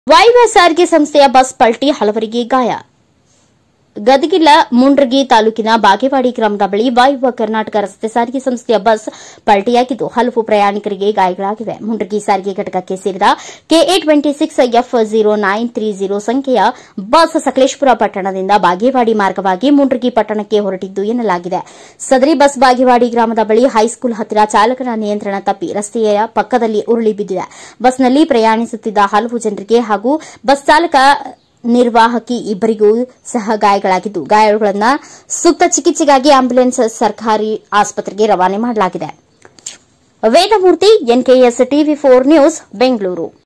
ವಾಯುವ್ಯ ಸಾರಿಗೆ ಸಂಸ್ಥೆಯ ಬಸ್ ಪಲ್ಟಿ ಹಲವರಿಗೆ ಗಾಯ ಗದಗಿಲ್ಲ ಮುಂಡ್ರಗಿ ತಾಲೂಕಿನ ಬಾಗೇವಾಡಿ ಗ್ರಾಮದ ಬಳಿ ವಾಯುವ್ಯ ಕರ್ನಾಟಕ ರಸ್ತೆ ಸಾರಿಗೆ ಸಂಸ್ಥೆಯ ಬಸ್ ಪಲ್ಟಿಯಾಗಿದ್ದು ಹಲವು ಪ್ರಯಾಣಿಕರಿಗೆ ಗಾಯಗಳಾಗಿವೆ ಮುಂಡ್ರಗಿ ಸಾರಿಗೆ ಘಟಕಕ್ಕೆ ಸೇರಿದ K A twenty six F zero nine three zero ಸಂಖ್ಯೆಯ ಬಸ್ ಸಕಲೇಶಪುರ ಪಟ್ಟಣದಿಂದ ಬಾಗೇವಾಡಿ ಮಾರ್ಗವಾಗಿ ಮುಂಡ್ರಗಿ ಪಟ್ಟಣಕ್ಕೆ ಹೊರಟಿದ್ದು ಎನ್ನಲಾಗಿದೆ ಸದರಿ ಬಸ್ ಬಾಗೇವಾಡಿ ಗ್ರಾಮದ ಬಳಿ ಹೈಸ್ಕೂಲ್ ಹತ್ತಿರ ಚಾಲಕನ ನಿಯಂತ್ರಣ ತಪ್ಪಿ ರಸ್ತೆಯ ಪಕ್ಕದಲ್ಲಿ ಉರುಳಿ ಬಿದ್ದಿದೆ ಬಸ್ನಲ್ಲಿ ಪ್ರಯಾಣಿಸುತ್ತಿದ್ದ ಹಲವು ಜನರಿಗೆ ಹಾಗೂ ಬಸ್ ಚಾಲಕ ನಿರ್ವಾಹಕಿ ಇಬ್ಬರಿಗೂ ಸಹ ಗಾಯಗಳಾಗಿದ್ದು ಗಾಯಾಳುಗಳನ್ನು ಸೂಕ್ತ ಚಿಕಿತ್ಸೆಗಾಗಿ ಆಂಬ್ಯುಲೆನ್ಸ್ ಸರ್ಕಾರಿ ಆಸ್ಪತ್ರೆಗೆ ರವಾನೆ ಮಾಡಲಾಗಿದೆ Vedamurthy N K S TV four news Bengaluru